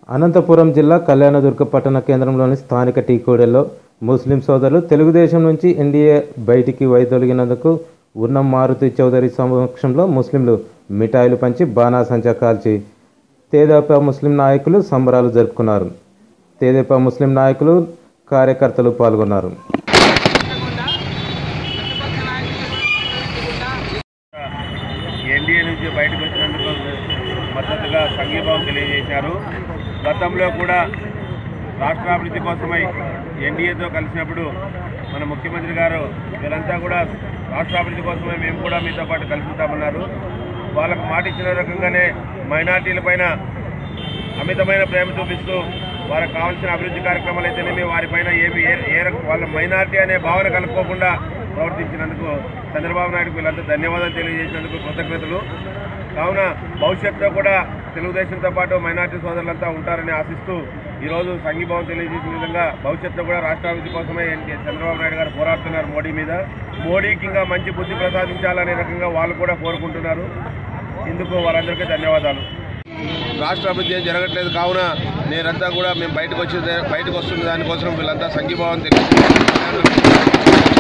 అనంతపురం జిల్లా కళ్యాణదుర్గ పట్టణ కేంద్రంలోని స్థానిక టీకోడెల్లో ముస్లిం సోదరులు తెలుగుదేశం నుంచి ఎన్డీఏ బయటికి వైదొలిగినందుకు ఉన్నం మారుతి చౌదరి సమక్షంలో ముస్లింలు మిఠాయిలు పంచి బాణాసంచా కాల్చి తేదేపా ముస్లిం నాయకులు సంబరాలు జరుపుకున్నారు తేదేపా ముస్లిం నాయకులు కార్యకర్తలు పాల్గొన్నారు ఎన్డీఏ నుంచి బయటకు వచ్చినందుకు మద్దతుగా సంఘీభావం తెలియజేశారు గతంలో కూడా రాష్ట్రాభివృద్ధి కోసమై ఎన్డీఏతో కలిసినప్పుడు మన ముఖ్యమంత్రి గారు వీళ్ళంతా కూడా రాష్ట్రాభివృద్ధి కోసమే మేము కూడా మీతో పాటు కలిసి ఉంటామన్నారు వాళ్ళకు మాట ఇచ్చిన రకంగానే మైనార్టీల పైన అమితమైన ప్రేమ చూపిస్తూ వారికి కావాల్సిన అభివృద్ధి కార్యక్రమాలు అయితేనేమి వారిపైన ఏమి ఏ ఏ రకం వాళ్ళ మైనార్టీ అనే భావన కలుపుకోకుండా ప్రవర్తించినందుకు చంద్రబాబు నాయుడుకు వీళ్ళంతా ధన్యవాదాలు తెలియజేసినందుకు కృతజ్ఞతలు కావున భవిష్యత్తులో కూడా తెలుగుదేశంతో పాటు మైనార్టీ సోదరులంతా ఉంటారని ఆశిస్తూ ఈరోజు సంఘీభావం తెలియజేసిన విధంగా భవిష్యత్తులో కూడా రాష్ట్రాభివృద్ధి కోసమే ఎన్- చంద్రబాబు నాయుడు గారు పోరాడుతున్నారు మోడీ మీద మోడీకి ఇంకా మంచి బుద్ధి ప్రసాదించాలనే రకంగా వాళ్ళు కూడా కోరుకుంటున్నారు ఇందుకు వాళ్ళందరికీ ధన్యవాదాలు రాష్ట్ర అభివృద్ధి ఏం జరగట్లేదు కావున నేనంతా కూడా మేము బయటకు వచ్చే బయటకు వస్తున్న దానికోసం వీళ్ళంతా సంఘీభావం తెలియజేస్తున్నారు